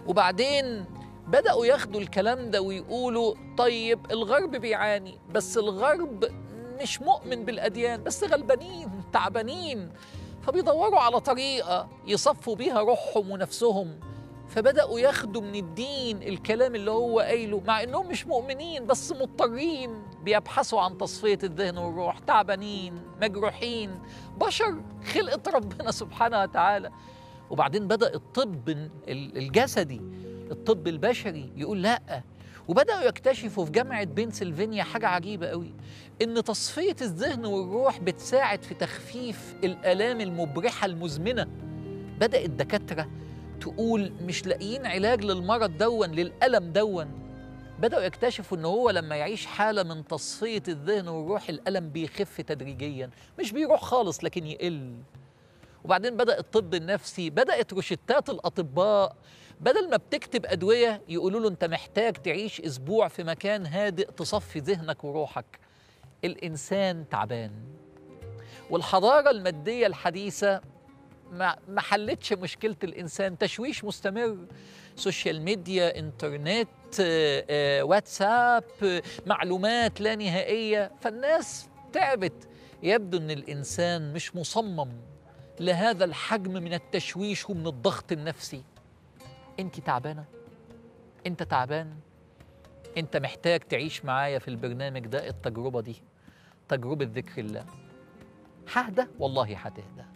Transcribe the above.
وبعدين بدأوا ياخدوا الكلام ده ويقولوا طيب الغرب بيعاني بس الغرب مش مؤمن بالأديان بس غلبانين تعبانين فبيدوروا على طريقة يصفوا بيها روحهم ونفسهم فبدأوا ياخدوا من الدين الكلام اللي هو قايله مع إنهم مش مؤمنين بس مضطرين بيبحثوا عن تصفية الذهن والروح تعبانين مجروحين بشر خلقة ربنا سبحانه وتعالى وبعدين بدأ الطب الجسدي الطب البشري يقول لا وبدأوا يكتشفوا في جامعة بنسلفانيا حاجة عجيبة قوي إن تصفية الذهن والروح بتساعد في تخفيف الآلام المبرحة المزمنة بدأ الدكاترة تقول مش لاقيين علاج للمرض دون للألم دون بدأوا يكتشفوا إن هو لما يعيش حالة من تصفية الذهن والروح الألم بيخف تدريجيا مش بيروح خالص لكن يقل وبعدين بدأ الطب النفسي بدأت روشتات الأطباء بدل ما بتكتب أدوية يقولوا له أنت محتاج تعيش أسبوع في مكان هادئ تصفي ذهنك وروحك الإنسان تعبان والحضارة المادية الحديثة ما ما حلتش مشكلة الإنسان تشويش مستمر سوشيال ميديا إنترنت آه، آه، واتساب آه، معلومات لا نهائية فالناس تعبت يبدو أن الإنسان مش مصمم لهذا الحجم من التشويش ومن الضغط النفسي انت تعبانه انت تعبان انت محتاج تعيش معايا في البرنامج ده التجربه دي تجربه ذكر الله ههدى والله هتهدى